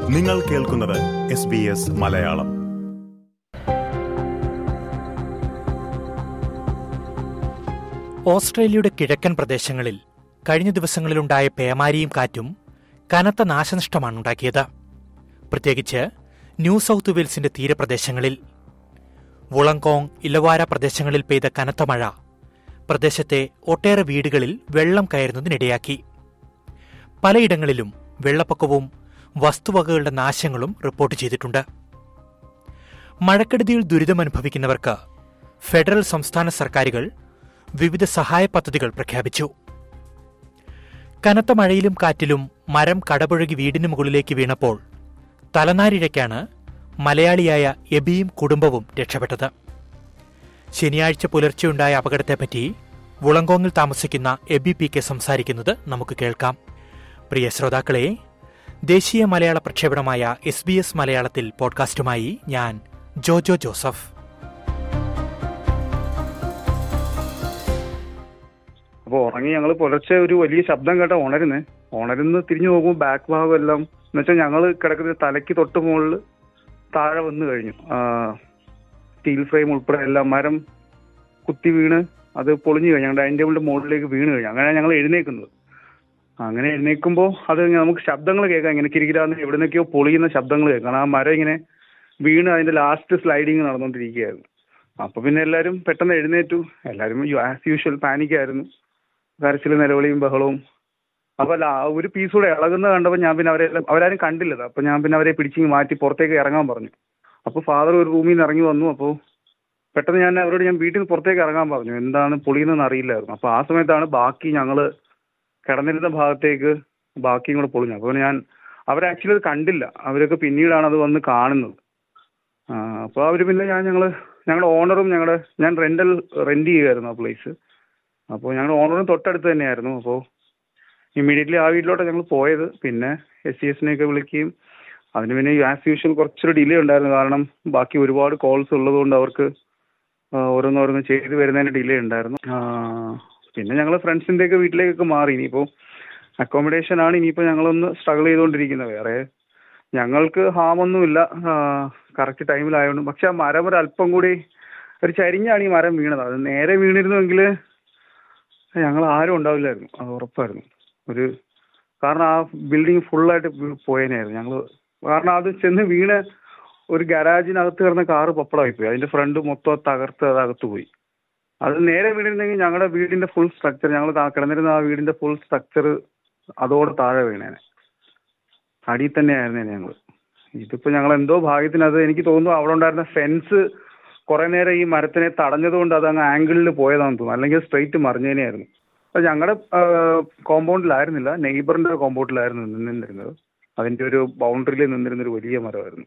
നിങ്ങൾ കേൾക്കുന്നത് S B S Malayalam ഓസ്ട്രേലിയയുടെ കിഴക്കൻ പ്രദേശങ്ങളിൽ കഴിഞ്ഞ ദിവസങ്ങളിലുണ്ടായ പേമാരിയും കാറ്റും കനത്ത നാശനഷ്ടമാണ് ഉണ്ടാക്കിയത് പ്രത്യേകിച്ച് ന്യൂ സൗത്ത് വെയിൽസിന്റെ തീരപ്രദേശങ്ങളിൽ വുളങ്കോങ് ഇലവാര പ്രദേശങ്ങളിൽ പെയ്ത കനത്ത മഴ പ്രദേശത്തെ ഒട്ടേറെ വീടുകളിൽ വെള്ളം കയറുന്നതിനിടയാക്കി പലയിടങ്ങളിലും വെള്ളപ്പൊക്കവും വസ്തുവകകളുടെ നാശങ്ങളും റിപ്പോർട്ട് ചെയ്തിട്ടുണ്ട് മഴക്കെടുതിയിൽ ദുരിതമനുഭവിക്കുന്നവർക്ക് ഫെഡറൽ സംസ്ഥാന സർക്കാരുകൾ വിവിധ സഹായ പദ്ധതികൾ പ്രഖ്യാപിച്ചു കനത്ത മഴയിലും കാറ്റിലും മരം കടപുഴകി വീടിന് മുകളിലേക്ക് വീണപ്പോൾ തലനാരിഴയ്ക്കാണ് മലയാളിയായ എബിയും കുടുംബവും രക്ഷപ്പെട്ടത് ശനിയാഴ്ച പുലർച്ചെയുണ്ടായ അപകടത്തെപ്പറ്റി വുളങ്കോങ്ങിൽ താമസിക്കുന്ന എബി പി കെ സംസാരിക്കുന്നത് നമുക്ക് കേൾക്കാം പ്രിയ ശ്രോതാക്കളെ ദേശീയ മലയാള പ്രക്ഷേപണമായ എസ് ബി എസ് മലയാളത്തിൽ പോഡ്കാസ്റ്റുമായി ഞാൻ ജോജോ ജോസഫ് അപ്പോൾ ഉറങ്ങി ഞങ്ങൾ പുലർച്ചെ ഒരു വലിയ ശബ്ദം കേട്ട ഉണരുന്നേ ഉണരുന്ന് തിരിഞ്ഞു നോക്കുമ്പോൾ ബാക്ക് ഭാഗം എല്ലാം എന്ന് വെച്ചാൽ ഞങ്ങൾ കിടക്കുന്ന തലയ്ക്ക് തൊട്ട് മുകളിൽ താഴെ വന്നു കഴിഞ്ഞു സ്റ്റീൽ ഫ്രെയിം ഉൾപ്പെടെ എല്ലാം മരം കുത്തി വീണ് അത് പൊളിഞ്ഞു കഴിഞ്ഞു ഞങ്ങളുടെ ഡൈനിങ് ടേബിളിന്റെ മുകളിലേക്ക് വീണ് കഴിഞ്ഞു അങ്ങനെ ഞങ്ങൾ എഴുന്നേക്കുന്നത് അങ്ങനെ എഴുന്നേൽക്കുമ്പോൾ അത് ഇങ്ങനെ നമുക്ക് ശബ്ദങ്ങൾ കേൾക്കാം ഇങ്ങനെ കിരികിരാന്ന് എവിടെ നിന്നൊക്കെയോ പൊളിയുന്ന ശബ്ദങ്ങൾ കേൾക്കാം ആ മരം ഇങ്ങനെ വീണ് അതിന്റെ ലാസ്റ്റ് സ്ലൈഡിങ് നടന്നുകൊണ്ടിരിക്കുകയായിരുന്നു അപ്പൊ പിന്നെ എല്ലാവരും പെട്ടെന്ന് എഴുന്നേറ്റു എല്ലാവരും ആസ് യൂഷ്വൽ പാനിക് ആയിരുന്നു കരച്ചിൽ നിലവിളിയും ബഹളവും അപ്പൊ ലാ- ഒരു പീസ് കൂടെ ഇളകുന്ന കണ്ടപ്പോൾ ഞാൻ പിന്നെ അവരെ അവരാരും കണ്ടില്ലത് അപ്പൊ ഞാൻ പിന്നെ അവരെ പിടിച്ചിങ്ങ് മാറ്റി പുറത്തേക്ക് ഇറങ്ങാൻ പറഞ്ഞു അപ്പൊ ഫാദർ ഒരു റൂമിൽ നിന്ന് ഇറങ്ങി വന്നു അപ്പോൾ പെട്ടെന്ന് ഞാൻ അവരോട് ഞാൻ വീട്ടിൽ നിന്ന് പുറത്തേക്ക് ഇറങ്ങാൻ പറഞ്ഞു എന്താണ് പൊളിയുന്നതെന്ന് അറിയില്ലായിരുന്നു അപ്പൊ ആ സമയത്താണ് ബാക്കി ഞങ്ങള് കിടന്നിരുന്ന ഭാഗത്തേക്ക് ബാക്കിയും കൂടെ പൊളിഞ്ഞു അപ്പോൾ ഞാൻ അവർ ആക്ച്വലി അത് കണ്ടില്ല അവരൊക്കെ പിന്നീടാണ് അത് വന്ന് കാണുന്നത് ആ, അപ്പോൾ അവർ പിന്നെ ഞാൻ ഞങ്ങൾ ഞങ്ങളുടെ ഓണറും ഞങ്ങളുടെ ഞാൻ റെന്റൽ റെന്റ് ചെയ്യുമായിരുന്നു ആ പ്ലേസ് അപ്പോൾ ഞങ്ങളുടെ ഓണറും തൊട്ടടുത്ത് തന്നെയായിരുന്നു അപ്പോൾ ഇമ്മീഡിയറ്റ്ലി ആ വീട്ടിലോട്ട് ഞങ്ങൾ പോയത് പിന്നെ എസ് സി എസിനെയൊക്കെ വിളിക്കുകയും അതിന് പിന്നെ ആസ് യൂഷ്വൽ കുറച്ചൊരു ഡിലേ ഉണ്ടായിരുന്നു കാരണം ബാക്കി ഒരുപാട് കോൾസ് ഉള്ളതുകൊണ്ട് അവർക്ക് ആ, ഓരോന്നോരോന്ന് ചെയ്ത് വരുന്നതിന് ഡിലേ ഉണ്ടായിരുന്നു ആ, പിന്നെ ഞങ്ങൾ ഫ്രണ്ട്സിൻ്റെ ഒക്കെ വീട്ടിലേക്കൊക്കെ മാറി ഇനിയിപ്പോൾ അക്കോമഡേഷൻ ആണ് ഇനിയിപ്പോൾ ഞങ്ങളൊന്ന് സ്ട്രഗിൾ ചെയ്തുകൊണ്ടിരിക്കുന്നത് വേറെ ഞങ്ങൾക്ക് ഹാമൊന്നുമില്ല കറക്റ്റ് ടൈമിലായതുകൊണ്ട് പക്ഷെ ആ മരം ഒരു അല്പം കൂടി ഒരു ചരിഞ്ഞാണ് ഈ മരം വീണത് അത് നേരെ വീണിരുന്നുവെങ്കിൽ ഞങ്ങൾ ആരും ഉണ്ടാവില്ലായിരുന്നു അത് ഉറപ്പായിരുന്നു ഒരു കാരണം ആ ബിൽഡിംഗ് ഫുള്ളായിട്ട് പോയേനായിരുന്നു ഞങ്ങൾ കാരണം അത് ചെന്ന് വീണ് ഒരു ഗരാജിനകത്ത് കിടന്ന കാറ് പപ്പടമായി പോയി അതിന്റെ ഫ്രണ്ട് മൊത്തം തകർത്ത് അത് അകത്ത് പോയി അത് നേരെ വീണിരുന്നെങ്കിൽ ഞങ്ങളുടെ വീടിന്റെ ഫുൾ സ്ട്രക്ചർ ഞങ്ങൾ കിടന്നിരുന്ന ആ വീടിന്റെ ഫുൾ സ്ട്രക്ചർ അതോടെ താഴെ വീണേനെ അടിയിൽ തന്നെയായിരുന്നു ഞങ്ങൾ ഇതിപ്പോ ഞങ്ങൾ എന്തോ ഭാഗ്യത്തിന് അത് എനിക്ക് തോന്നുന്നു അവിടെ ഉണ്ടായിരുന്ന ഫെൻസ് കുറെ നേരം ഈ മരത്തിനെ തടഞ്ഞതുകൊണ്ട് അത് അങ്ങ് ആംഗിളിൽ പോയതാണെന്ന് തോന്നുന്നു അല്ലെങ്കിൽ സ്ട്രെയിറ്റ് മറിഞ്ഞേനെയായിരുന്നു അത് ഞങ്ങളുടെ കോമ്പൗണ്ടിലായിരുന്നില്ല നെയ്ബറിന്റെ കോമ്പൗണ്ടിലായിരുന്നു നിന്നിരുന്നത് അതിന്റെ ഒരു ബൗണ്ടറിയിൽ നിന്നിരുന്ന ഒരു വലിയ മരമായിരുന്നു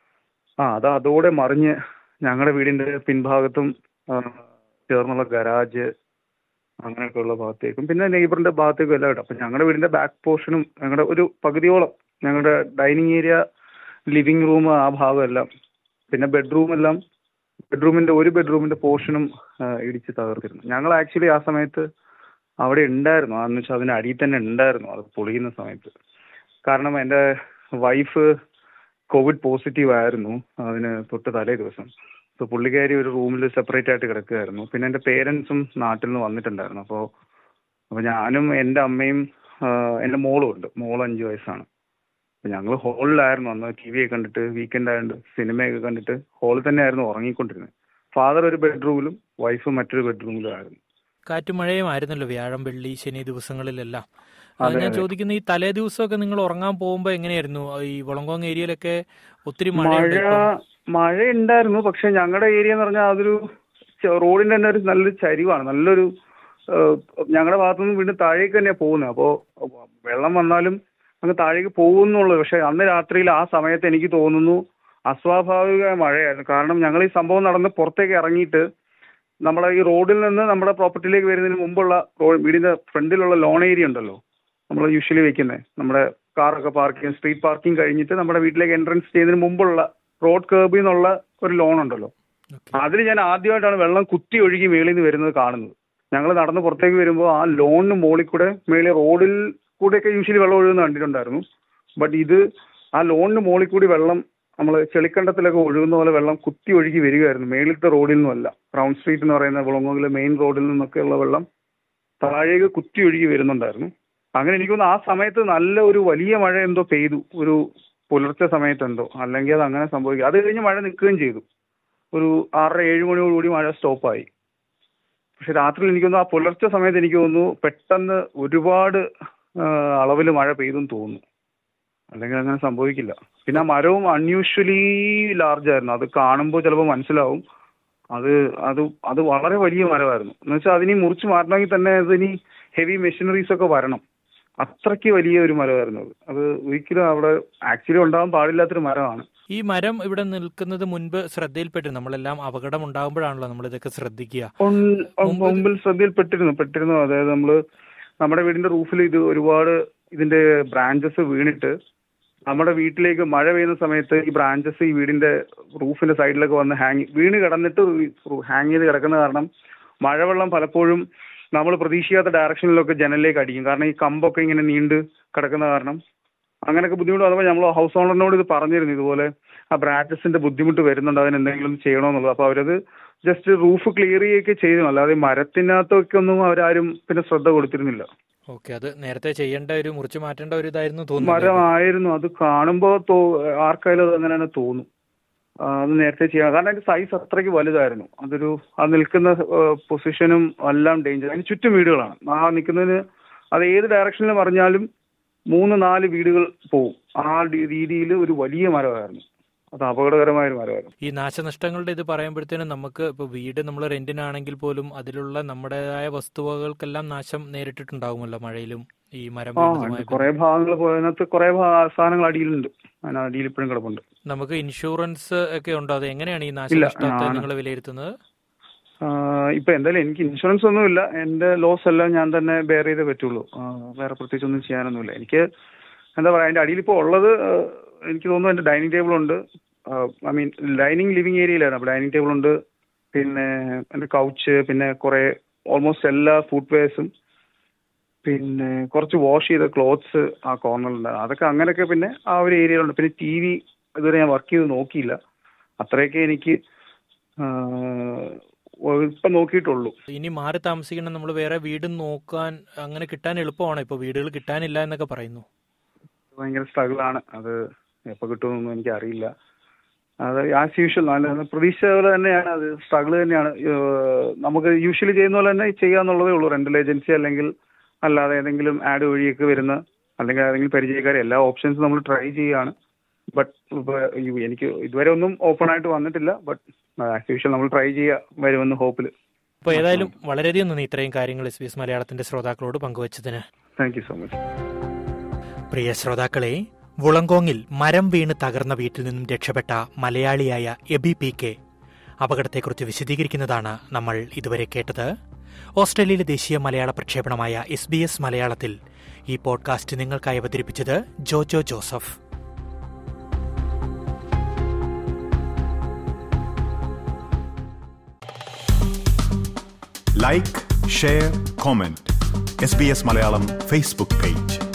ആ അത് അതോടെ മറിഞ്ഞ് ഞങ്ങളുടെ വീടിന്റെ പിൻഭാഗത്തും ആ, ചേർന്നുള്ള ഗരാജ് അങ്ങനെയൊക്കെയുള്ള ഭാഗത്തേക്കും പിന്നെ നെയ്ബറിന്റെ ഭാഗത്തേക്കും എല്ലാം ഇടും അപ്പൊ ഞങ്ങളുടെ വീടിന്റെ ബാക്ക് പോർഷനും ഞങ്ങളുടെ ഒരു പകുതിയോളം ഞങ്ങളുടെ ഡൈനിങ് ഏരിയ ലിവിംഗ് റൂം ആ ഭാഗം എല്ലാം പിന്നെ ബെഡ്റൂം എല്ലാം ബെഡ്റൂമിന്റെ ഒരു ബെഡ്റൂമിന്റെ പോർഷനും ഇടിച്ച് തകർത്തിരുന്നു ഞങ്ങൾ ആക്ച്വലി ആ സമയത്ത് അവിടെ ഉണ്ടായിരുന്നു എന്ന് വെച്ചാൽ അതിന് അടിയിൽ തന്നെ ഉണ്ടായിരുന്നു അത് പൊളിയുന്ന സമയത്ത് കാരണം എൻ്റെ വൈഫ് കോവിഡ് പോസിറ്റീവ് ആയിരുന്നു അതിന് തൊട്ട് തലേ ദിവസം സോ പുള്ളിക്കാരി ഒരു റൂമിൽ സെപ്പറേറ്റ് ആയിട്ട് കിടക്കുകയായിരുന്നു പിന്നെ എൻ്റെ പേരൻസും നാട്ടിൽ നിന്ന് വന്നിട്ടുണ്ടായിരുന്നു അപ്പോൾ അപ്പോൾ ഞാനും എൻ്റെ അമ്മയും ആ, എൻ്റെ മോളും ഉണ്ട് മോൾ അഞ്ച് വയസ്സാണ് അപ്പോൾ ഞങ്ങൾ ഹോളിലായിരുന്നു അന്ന് ടി വി ഒക്കെ കണ്ടിട്ട് വീക്കെൻഡ് ആയതുകൊണ്ട് സിനിമയൊക്കെ കണ്ടിട്ട് ഹോളിൽ തന്നെയായിരുന്നു ഉറങ്ങിക്കൊണ്ടിരുന്നത് ഫാദർ ഒരു ബെഡ്റൂമിലും വൈഫ് മറ്റൊരു ബെഡ്റൂമിലും ആയിരുന്നു കാറ്റും മഴയും ആയിരുന്നല്ലോ വ്യാഴം വെള്ളി ശനി ദിവസങ്ങളിലെല്ലാം ആ, അതെ, ഞാൻ അതെ. ചോദിക്കുന്ന ഈ തലേ ദിവസമൊക്കെ നിങ്ങൾ ഉറങ്ങാൻ പോകുമ്പോ എങ്ങനെയായിരുന്നു ഈ വളങ്കോങ് ഏരിയയിലൊക്കെ ഒത്തിരി മഴ മഴ മഴ ഉണ്ടായിരുന്നു പക്ഷെ ഞങ്ങളുടെ ഏരിയ എന്ന് പറഞ്ഞാൽ അതൊരു ച- റോഡിന്റെ തന്നെ ഒരു നല്ലൊരു ചരിവാണ് നല്ലൊരു ഏഹ്, ഞങ്ങളുടെ ഭാഗത്തുനിന്ന് വീണ്ടും താഴേക്ക് തന്നെയാണ് പോകുന്നത് അപ്പോൾ വെള്ളം വന്നാലും അങ്ങ് താഴേക്ക് പോകുന്നുള്ളൂ പക്ഷെ അന്ന് രാത്രിയിൽ ആ സമയത്ത് എനിക്ക് തോന്നുന്നു അസ്വാഭാവിക മഴയായിരുന്നു കാരണം ഞങ്ങൾ ഈ സംഭവം നടന്ന് പുറത്തേക്ക് ഇറങ്ങിയിട്ട് നമ്മുടെ ഈ റോഡിൽ നിന്ന് നമ്മുടെ പ്രോപ്പർട്ടിയിലേക്ക് വരുന്നതിന് മുമ്പുള്ള റോഡ് വീടിന്റെ ഫ്രണ്ടിലുള്ള ലോൺ ഏരിയ ഉണ്ടല്ലോ നമ്മൾ യൂഷ്വലി വെക്കുന്നത് നമ്മുടെ കാറൊക്കെ പാർക്ക് ചെയ്യും സ്ട്രീറ്റ് പാർക്കിംഗ് കഴിഞ്ഞിട്ട് നമ്മുടെ വീട്ടിലേക്ക് എൻട്രൻസ് ചെയ്യുന്നതിന് മുമ്പുള്ള റോഡ് കേർബിൽ നിന്നുള്ള ഒരു ലോൺ ഉണ്ടല്ലോ അതിൽ ഞാൻ ആദ്യമായിട്ടാണ് വെള്ളം കുത്തി ഒഴുകി മേളിൽ നിന്ന് വരുന്നത് കാണുന്നത് ഞങ്ങൾ നടന്ന് പുറത്തേക്ക് വരുമ്പോൾ ആ ലോണിന് മുകളിൽ കൂടെ മേളിൽ റോഡിൽ കൂടെയൊക്കെ യൂഷ്വലി വെള്ളം ഒഴുകുന്ന കണ്ടിട്ടുണ്ടായിരുന്നു ബട്ട് ഇത് ആ ലോണിന് മുകളിൽ കൂടി വെള്ളം നമ്മൾ ചെളിക്കണ്ടത്തിലൊക്കെ ഒഴുകുന്ന പോലെ വെള്ളം കുത്തി ഒഴുകി വരികയായിരുന്നു മേളിലത്തെ റോഡിൽ നിന്നുമല്ല റൗണ്ട് സ്ട്രീറ്റ് എന്ന് പറയുന്ന വിളങ്ങോങ്കിലെ മെയിൻ റോഡിൽ നിന്നൊക്കെയുള്ള വെള്ളം താഴേക്ക് കുത്തി ഒഴുകി വരുന്നുണ്ടായിരുന്നു അങ്ങനെ എനിക്ക് തോന്നുന്നു ആ സമയത്ത് നല്ല ഒരു വലിയ മഴ എന്തോ പെയ്തു ഒരു പുലർച്ചെ സമയത്ത് എന്തോ അല്ലെങ്കിൽ അത് അങ്ങനെ സംഭവിക്കും അത് കഴിഞ്ഞ് മഴ നിൽക്കുകയും ചെയ്തു ഒരു ആറര ഏഴ് മണിയോടുകൂടി മഴ സ്റ്റോപ്പായി പക്ഷെ രാത്രിയിൽ എനിക്ക് തോന്നുന്നു ആ പുലർച്ചെ സമയത്ത് എനിക്ക് തോന്നുന്നു പെട്ടെന്ന് ഒരുപാട് അളവിൽ മഴ പെയ്തെന്ന് തോന്നുന്നു അല്ലെങ്കിൽ അങ്ങനെ സംഭവിക്കില്ല പിന്നെ ആ മരവും അൺയൂഷ്വലി ലാർജ് ആയിരുന്നു അത് കാണുമ്പോൾ ചിലപ്പോൾ മനസ്സിലാവും അത് അത് അത് വളരെ വലിയ മരമായിരുന്നു എന്ന് വെച്ചാൽ അതിനി മുറിച്ച് മാറ്റണമെങ്കിൽ തന്നെ അതിനി ഹെവി മെഷീനറീസ് ഒക്കെ വരണം അത്രയ്ക്ക് വലിയ ഒരു മരമായിരുന്നു അത് അത് ഒരിക്കലും അവിടെ ആക്ച്വലി ഉണ്ടാകാൻ പാടില്ലാത്തൊരു മരമാണ് ഈ മരം ഇവിടെ നിൽക്കുന്നത് മുൻപ് ശ്രദ്ധയിൽപ്പെട്ടു നമ്മളെല്ലാം അപകടം ഉണ്ടാകുമ്പോഴാണല്ലോ നമ്മൾ ഇതൊക്കെ ശ്രദ്ധിക്കുക ഉൺ- മുമ്പിൽ ശ്രദ്ധയിൽപ്പെട്ടിരുന്നു പെട്ടിരുന്നു അതായത് നമ്മള് നമ്മുടെ വീടിന്റെ റൂഫിൽ ഇത് ഒരുപാട് ഇതിന്റെ ബ്രാഞ്ചസ് വീണിട്ട് നമ്മുടെ വീട്ടിലേക്ക് മഴ പെയ്യുന്ന സമയത്ത് ഈ ബ്രാഞ്ചസ് ഈ വീടിന്റെ റൂഫിന്റെ സൈഡിലൊക്കെ വന്ന് ഹാങ് വീണ് കിടന്നിട്ട് ഹാങ് ചെയ്ത് കിടക്കുന്ന കാരണം മഴവെള്ളം പലപ്പോഴും നമ്മൾ പ്രതീക്ഷിക്കാത്ത ഡയറക്ഷനിലൊക്കെ ജനലിലേക്ക് അടിക്കും കാരണം ഈ കമ്പൊക്കെ ഇങ്ങനെ നീണ്ട് കിടക്കുന്ന കാരണം അങ്ങനെയൊക്കെ ബുദ്ധിമുട്ട് വന്നപ്പോൾ നമ്മൾ ഹൗസ് ഓണറിനോട് ഇത് പറഞ്ഞിരുന്നു ഇതുപോലെ ആ ബ്രാഞ്ചസിന്റെ ബുദ്ധിമുട്ട് വരുന്നുണ്ട് അതിന് എന്തെങ്കിലും ചെയ്യണമെന്നുള്ളത് അപ്പോൾ അവരത് ജസ്റ്റ് റൂഫ് ക്ലിയർ ചെയ്യുകയൊക്കെ ചെയ്തു അല്ലാതെ മരത്തിനകത്തൊക്കെ ഒന്നും അവരാരും പിന്നെ ശ്രദ്ധ കൊടുത്തിരുന്നില്ല ഓക്കെ അത് നേരത്തെ ചെയ്യേണ്ട ഒരു മുറിച്ചു മാറ്റേണ്ട ഒരു ഇതായിരുന്നു തോന്നുന്നു മരമായിരുന്നു അത് കാണുമ്പോൾ തോ ആർക്കായാലും അത് അങ്ങനെ തന്നെ തോന്നും ആ, അത് നേരത്തെ ചെയ്യാം കാരണം അതിന്റെ സൈസ് അത്രയ്ക്ക് വലുതായിരുന്നു അതൊരു ആ നിൽക്കുന്ന പൊസിഷനും എല്ലാം ഡേഞ്ചർ അതിന് ചുറ്റും വീടുകളാണ് ആ നിൽക്കുന്നതിന് അത് ഏത് ഡയറക്ഷനിൽ പറഞ്ഞാലും മൂന്ന് നാല് വീടുകൾ പോവും ആ രീതിയിൽ ഒരു വലിയ മരമായിരുന്നു അത് അപകടകരമായ ഒരു മരമായിരുന്നു ഈ നാശനഷ്ടങ്ങളുടെ ഇത് പറയുമ്പോഴത്തേനും നമുക്ക് ഇപ്പൊ വീട് നമ്മൾ റെന്റിനാണെങ്കിൽ പോലും അതിലുള്ള നമ്മുടേതായ വസ്തുവകൾക്കെല്ലാം നാശം നേരിട്ടിട്ടുണ്ടാകുമല്ലോ മഴയിലും ഈ മരം ആ വീണതുമായി കുറെ ഭാഗങ്ങൾ പോയതിനകത്ത് കുറെ ഭാ- സാധനങ്ങൾ അടിയിലുണ്ട് അതിന് അടിയിൽ ഇപ്പോഴും കിടപ്പുണ്ട് നമുക്ക് ഇൻഷുറൻസ് ഒക്കെ ഉണ്ടോ അത് എങ്ങനെയാണ് ഈ നാശനഷ്ടത്തെ ഞാൻ- നിങ്ങൾ വിലയിരുത്തുന്നത് ആഹ് ഇപ്പൊ എന്തായാലും എനിക്ക് ഇൻഷുറൻസ് ഒന്നുമില്ല എന്റെ ലോസ് എല്ലാം ഞാൻ തന്നെ ബെയർ ചെയ്തേ പറ്റുള്ളൂ ആഹ് വേറെ പ്രത്യേകിച്ച് ഒന്നും ചെയ്യാനൊന്നുമില്ല എനിക്ക് എന്താ പറയാ അതിന്റെ അടിയിൽ ഇപ്പോൾ ഉള്ളത് ആഹ് എനിക്ക് തോന്നുന്നു എന്റെ ഡൈനിങ് ടേബിൾ ഉണ്ട് ഐ മീൻ ഡൈനിങ് ലിവിങ് ഏരിയയിലാണ് അപ്പൊ ഡൈനിങ് ടേബിൾ ഉണ്ട് പിന്നെ എന്റെ കൗച്ച് പിന്നെ കുറെ ഓൾമോസ്റ്റ് എല്ലാ ഫുഡ് വെയർസും പിന്നെ കുറച്ച് വാഷ് ചെയ്ത ക്ലോത്ത്സ് ആ കോർണറിലുണ്ട് അതൊക്കെ അങ്ങനെയൊക്കെ പിന്നെ ആ ഒരു ഏരിയയിലുണ്ട് പിന്നെ ടി വി ഇതുവരെ ഞാൻ വർക്ക് ചെയ്ത് നോക്കിയില്ല അത്രയൊക്കെ എനിക്ക് ആഹ് ഇപ്പൊ നോക്കിയിട്ടുള്ളൂ ഇനി മാറി താമസിക്കണം നമ്മൾ വേറെ വീട് നോക്കാൻ അങ്ങനെ കിട്ടാൻ എളുപ്പമാണ് ഇപ്പൊ വീടുകൾ കിട്ടാനില്ല എന്നൊക്കെ പറയുന്നു ഭയങ്കര സ്ട്രഗിൾ ആണ് അത് എപ്പോ കിട്ടുമെന്നൊന്നും എനിക്ക് അറിയില്ല അത് ആസ് യൂഷ്വൽ നല്ല പ്രതീക്ഷ പോലെ തന്നെയാണ് അത് സ്ട്രഗിൾ തന്നെയാണ് ഏഹ് നമുക്ക് യൂഷ്വലി ചെയ്യുന്ന പോലെ തന്നെ ചെയ്യാന്നുള്ളതേ ഉള്ളൂ റെന്റൽ ഏജൻസി അല്ലെങ്കിൽ അല്ലാതെ ഏതെങ്കിലും ആഡ് വഴിയൊക്കെ വരുന്ന അല്ലെങ്കിൽ ഏതെങ്കിലും പരിചയക്കാർ എല്ലാ ഓപ്ഷൻസും നമ്മൾ ട്രൈ ചെയ്യുകയാണ് ബട്ട് എനിക്ക് ഇതുവരെ ഒന്നും ഓപ്പൺ ആയിട്ട് വന്നിട്ടില്ല ബട്ട് ആസ് യൂഷ്വൽ നമ്മൾ ട്രൈ ചെയ്യുക വരുമെന്ന് ഹോപ്പിൽ അപ്പൊ ഏതായാലും വളരെയധികം നന്ദി ഇത്രയും കാര്യങ്ങൾ എസ് ബി എസ് മലയാളത്തിന്റെ ശ്രോതാക്കളോട് പങ്കുവച്ചതിന് താങ്ക് യു സോ മച്ച് പ്രിയ ശ്രോതാക്കളെ വുളങ്കോങ്ങിൽ മരം വീണ് തകർന്ന വീട്ടിൽ നിന്നും രക്ഷപ്പെട്ട മലയാളിയായ എബി പി കെ അപകടത്തെക്കുറിച്ച് വിശദീകരിക്കുന്നതാണ് നമ്മൾ ഇതുവരെ കേട്ടത് ഓസ്ട്രേലിയയിലെ ദേശീയ മലയാള പ്രക്ഷേപണമായ എസ് ബി എസ് മലയാളത്തിൽ ഈ പോഡ്കാസ്റ്റ് നിങ്ങൾക്കായി അവതരിപ്പിച്ചത് Jojo Joseph like share comment S B S Malayalam Facebook page